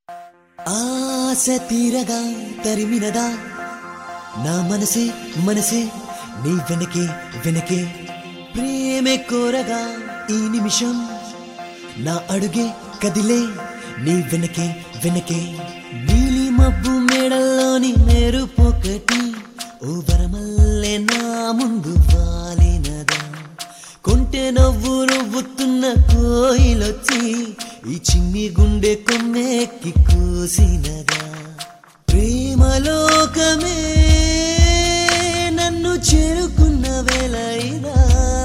ఆశ తీరగా తరిమినదా నా మనసే మనసే నీ వెనకే వెనకే ప్రేమే కోరగా ఈ నిమిషం నా అడుగే కదిలే నీ వెనకే వెనకే నీలి మబ్బు మేడల్లోని మెరుపొకటి ఓ వరమల్లే నా ముందు వాలినదా కొంటె నవ్వు నవ్వుతున్న కోయిలొచ్చి ఈ చిన్ని గుండె కొమ్మెక్కి కూసినదా ప్రేమలోకమే నన్ను చేరుకున్న వేళ ఇదా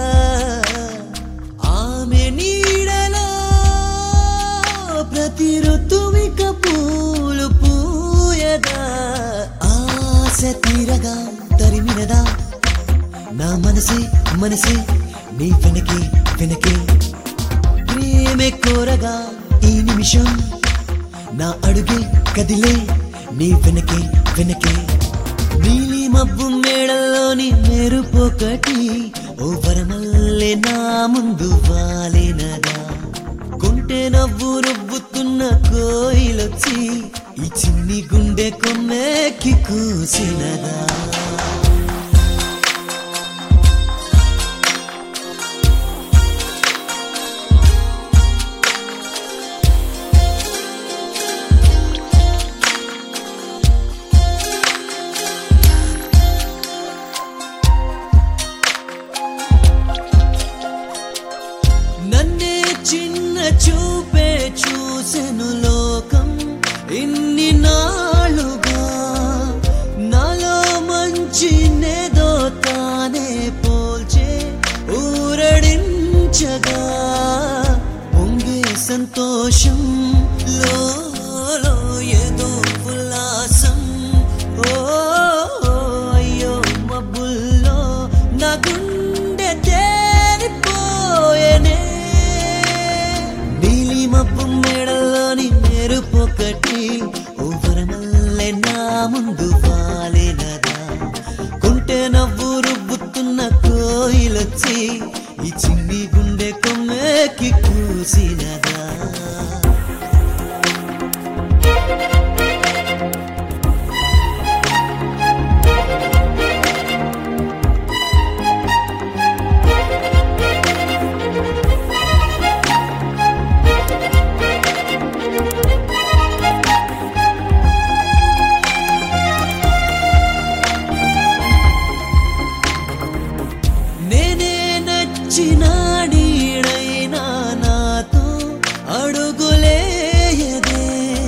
ఆమె నీడలో ప్రతి ఋతువిక పూలు పూయదా ఆశ తీరగా తరిమినదా నా మనసే మనసే నీ వెనకే వెనకే ప్రేమే కోరగా ఈ నిమిషం నా అడుగే కదిలే నీ వెనకే వెనకే నీలి మబ్బు మేడల్లోని మెరుపొకటి ఓ వరమల్లే నా ముందు వాలినదా కొంటె నవ్వు రుబ్బుతున్న కోయిలొచ్చి ఈ చిన్ని గుండె కొమ్మెక్కి కూసినదా నన్నే చిన్న చూపే చూసెను లోకం ఇన్ని నాళ్ళుగా నాలో మంచి నేదో తానే పోల్చే ఊరడించగా పొంగే సంతోషం లోలో ఏదో ఉల్లాసం ఓ అయ్యో మబ్బుల్లో నా గుండె తేలిపోయేనే నీలి మబ్బు మేడల్లోని మెరుపొకటి ఓ వరమల్లె నా ముందు వాలినదా కుంటె నవ్వు రుబ్బుతున్న కోయిలొచ్చి ఈ చిన్ని గుండె కొమ్మెక్కి కూసినదా నేనే నచ్చిన నీడైనా నాతో అడుగులేయదే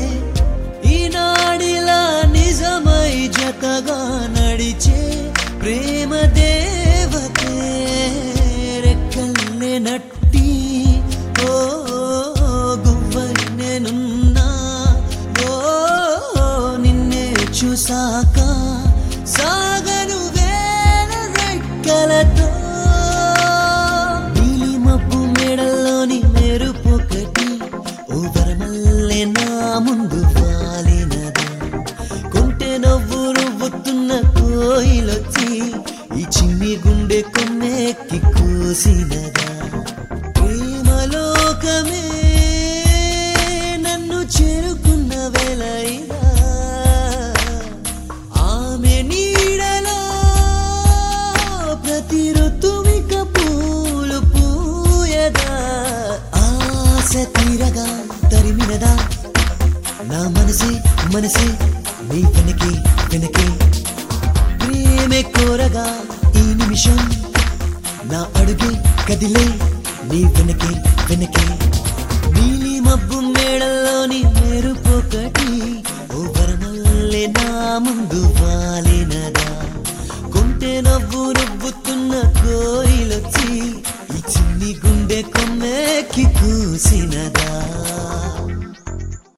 ఈనాడిలా నిజమై జతగా నడిచే ప్రేమ దేవతే రెక్కల్నే నట్టి ఓ గువ్వై నేనున్నా ఓ నిన్నే చూసాక సాగను వేల రెక్కలతో నీలి మబ్బు మేడల్లోని మెరుపొకటి ఓ వరమల్లె నా ముందు వాలినదా కొంటె నవ్వు నవ్వుతున్న కోయిలొచ్చి ఈ చిన్ని గుండె కొమ్మెక్కి కూసినదా ప్రేమలోకమే నన్ను చేరుకున్న వేళ ఇదా ఆమె నీడలో ప్రతి ఋతువిక పూలు పూయదా ఆశ తీరగా తరిమినదా నా మనసే మనసే నీ వెనకే వెనకే ప్రేమే కోరగా ఈ నిమిషం నా అడుగే కదిలే నీ వెనకే వెనకే నీలి మబ్బు మేడల్లోని మెరుపొకటి ఓ వరమల్లే నా ముందు వాలినదా కొంటె నవ్వు నవ్వుతున్న కోయిలొచ్చి ఈ చిన్ని గుండె కొమ్మెక్కి కూసినదా